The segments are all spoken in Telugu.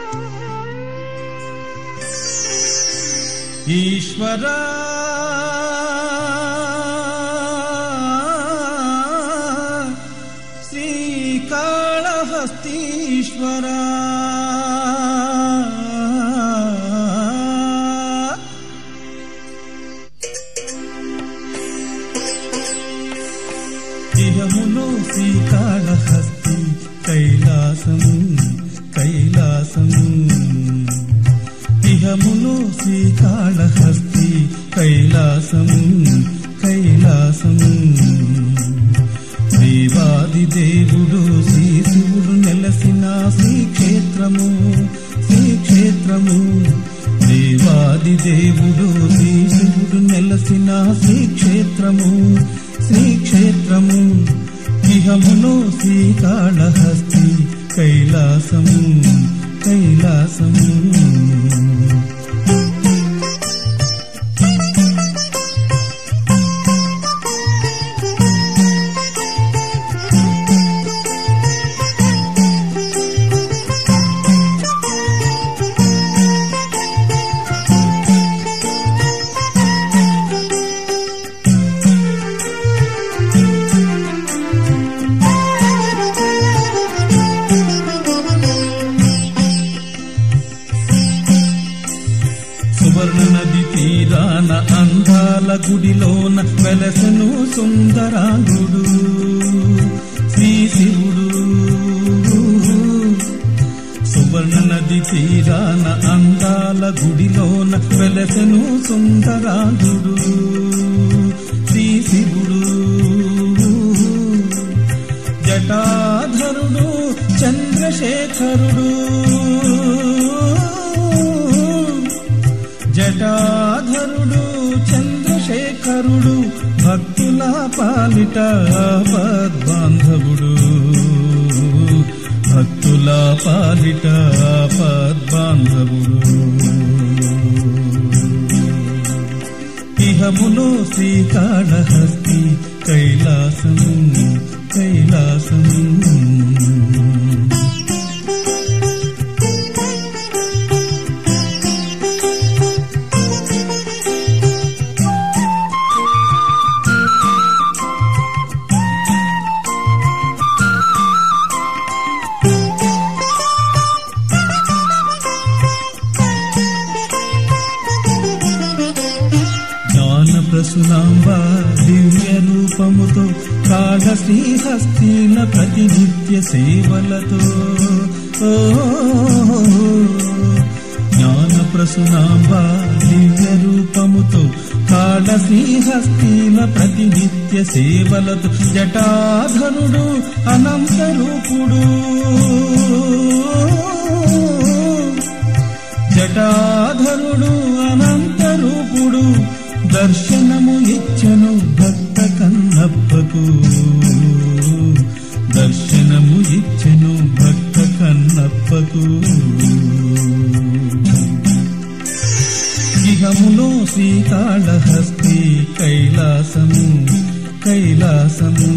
ఈశ్వరా శ్రీకాళహస్తీశ్వరా ఇహములో శ్రీకాళహస్తి కైలాసము కైలాసము ఇహములో శ్రీకాళహస్తి కైలాసము కైలాసము దేవాది దేవుడు శ్రీ శివుడు నెలసిన శ్రీక్షేత్రము శ్రీక్షేత్రము దేవాది దేవుడు శ్రీ శివుడు నెలసిన శ్రీక్షేత్రము శ్రీక్షేత్రము ఇహములో శ్రీకాళహస్తి కైలాసము కైలాసము సువర్ణ నది తీరాన అందాల గుడిలోన వెలసను సుందరాంగుడు శ్రీ శివుడు సువర్ణ నది తీరాన అందాల గుడిలోన వెలసను సుందరాంగుడు శ్రీ శివుడు జటాధరుడు చంద్రశేఖరుడు జటాధరుడు చంద్రశేఖరుడు భక్తుల పాలిట పద్బాంధవుడు భక్తుల పాలిట పద్బాంధవుడు ఇహములో శ్రీకాళహస్తి కైలాసము కైలాసము జ్ఞాన ప్రసునాంబ దివ్య రూపముతో కాళ శ్రీహస్తీల ప్రతినిత్య సేవలతో ఓ, జ్ఞాన ప్రసునాంబ దివ్య రూపముతో కాళ శ్రీహస్తీల ప్రతినిత్య సేవలతో జటాధరుడు అనంత రూపుడు జటాధరుడు అనంత రూపుడు దర్శనము ఇచ్చను భక్త కన్నప్పకు దర్శనము ఇచ్చను భక్త కన్నప్పకు ఇహములో శ్రీకాళహస్తి కైలాసము కైలాసము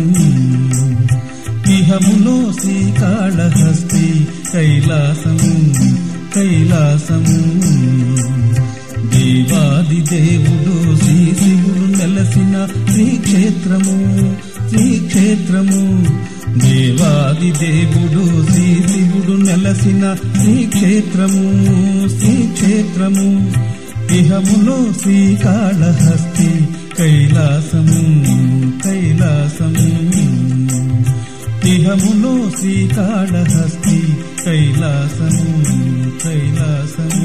ఇహములో శ్రీకాళహస్తి కైలాసము కైలాసము దేవాది దేవుడు శ్రీ శివుడు నెలసిన శ్రీక్షేత్రము శ్రీక్షేత్రము దేవాది దేవుడు శ్రీ శివుడు నెలసిన శ్రీక్షేత్రము శ్రీక్షేత్రము ఇహములో శ్రీకాళహస్తి కైలాసము కైలాసము ఇహములో శ్రీకాళహస్తి కైలాసము కైలాసము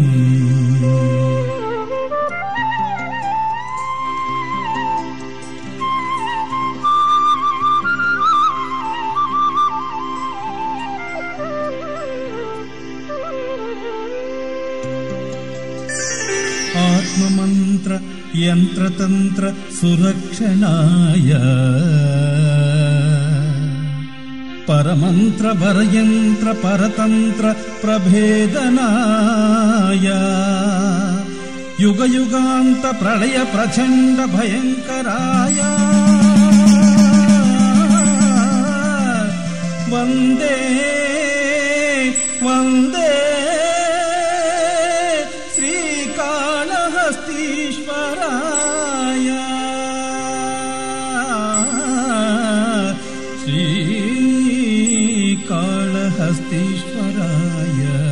ఆత్మమంత్ర యంత్రతంత్ర సురక్షణాయ పరమంత్ర వరయంత్ర పరతంత్ర ప్రభేదనాయ యుగ యుగాంత ప్రళయ ప్రచండ భయంకరాయ వందే వందే శ్రీకాళహస్తీశ్వరాయ శ్రీకాళహస్తీశ్వరాయ